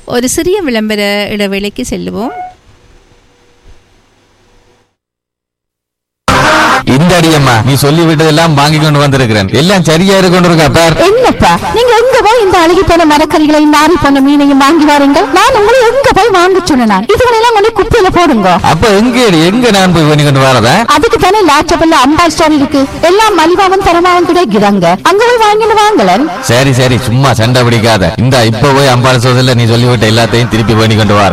ஒரு சிறிய விளம்பர இடைவேளைக்கு செல்லுவோம் இந்த அடியம்மா நீ சொல்லி விட்டதெல்லாம் வாங்கி கொண்டு வந்திருக்கிறேன் எல்லாம் சரியா இருக்கு கொண்டு இருக்கா பார் என்னப்பா நீங்க எங்க போய் இந்த அழுகி போன மரக்கறிகளையும் நாரி போன மீனையும் வாங்கி வாருங்கள் நான் உங்களை எங்க போய் வாங்க சொன்னேன் இதுகளெல்லாம் கொண்டு குப்பையில போடுங்க அப்ப எங்க எங்க நான் போய் பண்ணி கொண்டு வரதா அதுக்கு தானே லாச்சபல்ல அம்பாள் ஸ்டோர் இருக்கு எல்லாம் மலிவாவும் தரமாவும் கிடைக்கிறாங்க அங்க போய் வாங்கிட்டு வாங்கலன் சரி சரி சும்மா சண்டை பிடிக்காத இந்த இப்ப போய் அம்பாள் சோதல நீ சொல்லிவிட்ட எல்லாத்தையும் திருப்பி பண்ணி கொண்டு வர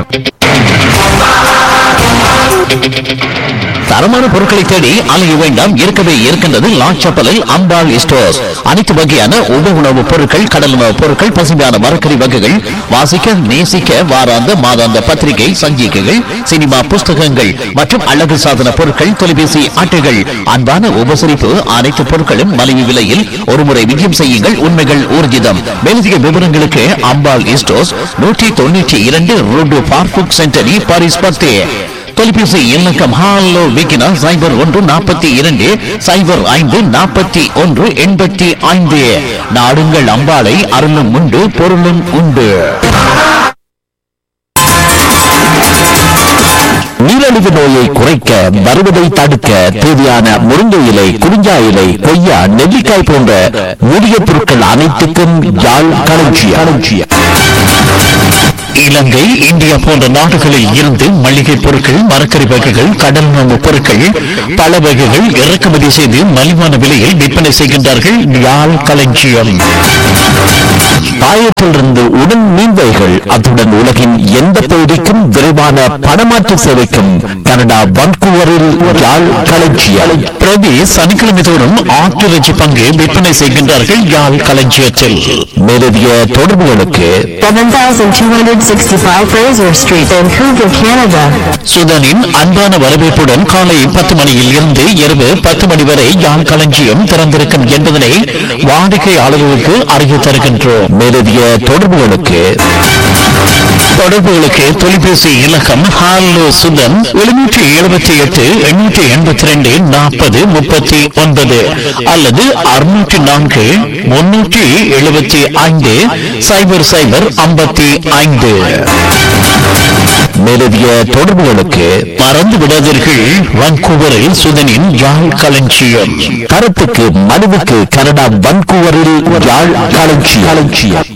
தரமான பொருட்களை தேடி அலைய வேண்டாம் இருக்கவே இருக்கின்றது லாச்சப்பலில் அம்பாள் ஸ்டோர்ஸ் அனைத்து வகையான உப உணவுப் பொருட்கள் கடல் உணவுப் பொருட்கள் பசுமையான மரக்கறி வகைகள் வாசிக்க நேசிக்க வாராந்த மாதாந்த பத்திரிகை சஞ்சிகைகள் சினிமா புஸ்தகங்கள் மற்றும் அழகு சாதன பொருட்கள் தொலைபேசி அட்டைகள் அன்பான உபசரிப்பு அனைத்து பொருட்களும் மலிவு விலையில் ஒருமுறை விஜயம் செய்யுங்கள் உண்மைகள் ஊர்ஜிதம் மேலதிக விவரங்களுக்கு அம்பாள் ஸ்டோர்ஸ் நூற்றி தொண்ணூற்றி இரண்டு ரோடு பார்புக் சென்டரி பாரிஸ் பத்து தொலைபேசி இலக்கம் ஹாலோ விக்கினா சைபர் ஒன்று நாற்பத்தி இரண்டு சைபர் ஐந்து நாற்பத்தி ஒன்று எண்பத்தி ஐந்து நாடுங்கள் அம்பாளை அருளும் உண்டு பொருளும் உண்டு நீரழிவு நோயை குறைக்க வருவதை தடுக்க தேவையான முருங்கை இலை குறிஞ்சா இலை கொய்யா நெல்லிக்காய் போன்ற மூலிகை பொருட்கள் அனைத்துக்கும் யாழ் களஞ்சியம் இலங்கை இந்தியா போன்ற நாடுகளில் இருந்து மளிகை பொருட்கள் மரக்கறி வகைகள் கடல் உணவு பொருட்கள் பல வகைகள் இறக்குமதி செய்து மலிவான விலையில் விற்பனை செய்கின்றார்கள் யாழ் களஞ்சியம் பாயத்திலிருந்து உடன் மீன்வைகள் அத்துடன் உலகின் எந்த பகுதிக்கும் விரைவான பணமாற்று சேவைக்கும் கனடா வன்கூவரில் யாழ் களஞ்சியம் பிரதி சனிக்கிழமை தோறும் ஆட்டிறைச்சி பங்கு விற்பனை செய்கின்றார்கள் யாழ் களஞ்சியத்தில் மேலதிக தொடர்புகளுக்கு 7265 Fraser Street, Vancouver, Canada. சுதனின் அன்பான வரவேற்புடன் காலை பத்து மணியில் இருந்து இரவு பத்து மணி வரை யாழ் களஞ்சியம் திறந்திருக்கும் என்பதனை வாடிக்கையாளர்களுக்கு அறிய தருகின்றோம் மேலதிக தொடர்புகளுக்கு தொடர்புகளுக்கு தொலைபேசி இலக்கம் ஹாலோ சுதன் எழுநூற்றி எழுபத்தி எட்டு எண்ணூற்றி எண்பத்தி ரெண்டு நாற்பது முப்பத்தி ஒன்பது அல்லது அறுநூற்றி நான்கு முன்னூற்றி எழுபத்தி ஐந்து சைபர் சைபர் ஐம்பத்தி ஐந்து மேலதிக தொடர்புகளுக்கு மறந்து விடாதீர்கள் வான்கூவரில் சுதனின் யாழ் களஞ்சியம் கருத்துக்கு மனுவுக்கு கனடா வான்கூவரில் யாழ் களஞ்சியம் களஞ்சியம்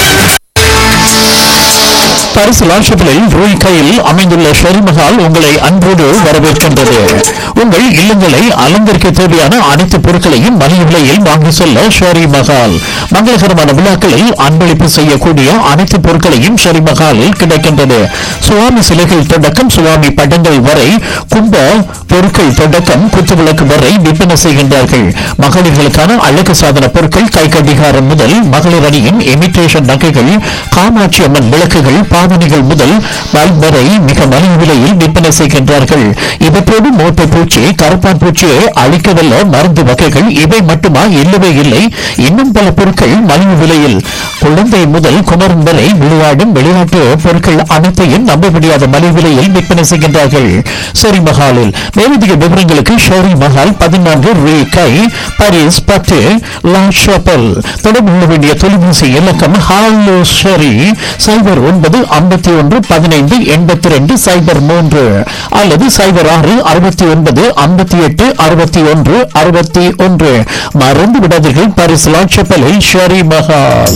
பரிசு லாட்சப்பிலில் ரூய் கையில் அமைந்துள்ள ஷெரிமஹால் உங்களை அன்போடு வரவேற்கின்றது உங்கள் இல்லங்களை அலங்கரிக்க தேவையான அனைத்து பொருட்களையும் மலிவு விலையில் வாங்கி செல்ல ஷெரி மஹால் மங்களகரமான விழாக்களில் அன்பளிப்பு செய்யக்கூடிய அனைத்து பொருட்களையும் ஷெரி மஹாலில் கிடைக்கின்றது சுவாமி சிலைகள் தொடக்கம் சுவாமி படங்கள் வரை கும்ப பொருட்கள் தொடக்கம் குத்துவிளக்கு வரை விற்பனை செய்கின்றார்கள் மகளிர்களுக்கான அழகு சாதன பொருட்கள் கை கடிகாரம் முதல் மகளிர் அணியின் இமிட்டேஷன் நகைகள் காமாட்சி அம்மன் விளக்குகள் பாவனைகள் முதல் பல்ப் வரை மிக மலிவு விலையில் விற்பனை செய்கின்றார்கள் இவற்றோடு மோட்டை பூச்சி கருப்பான் பூச்சியை அழிக்கவல்ல மருந்து வகைகள் இவை மட்டுமா இல்லவே இல்லை இன்னும் பல பொருட்கள் மலிவு விலையில் குழந்தை முதல் குமரன் வரை விளையாடும் விளையாட்டு பொருட்கள் அனைத்தையும் நம்ப முடியாத மலிவு விலையில் விற்பனை செய்கின்றார்கள் ஷெரி மஹாலில் மேலதிக விவரங்களுக்கு ஷெரி மஹால் பதினான்கு ரே கை பாரிஸ் பத்து லா ஷாப்பல் தொடர்பு கொள்ள வேண்டிய தொலைபேசி இலக்கம் ஹாலோ ஷெரி சைபர் ஒன்பது ஐம்பத்தி ஒன்று பதினைந்து எண்பத்தி ரெண்டு சைபர் மூன்று அல்லது சைபர் ஆறு அறுபத்தி ஒன்பது ஐம்பத்தி எட்டு அறுபத்தி ஒன்று அறுபத்தி ஒன்று மறந்து விடாதீர்கள் பாரிஸ் லாட்சப்பலில் ஷெரி மஹால்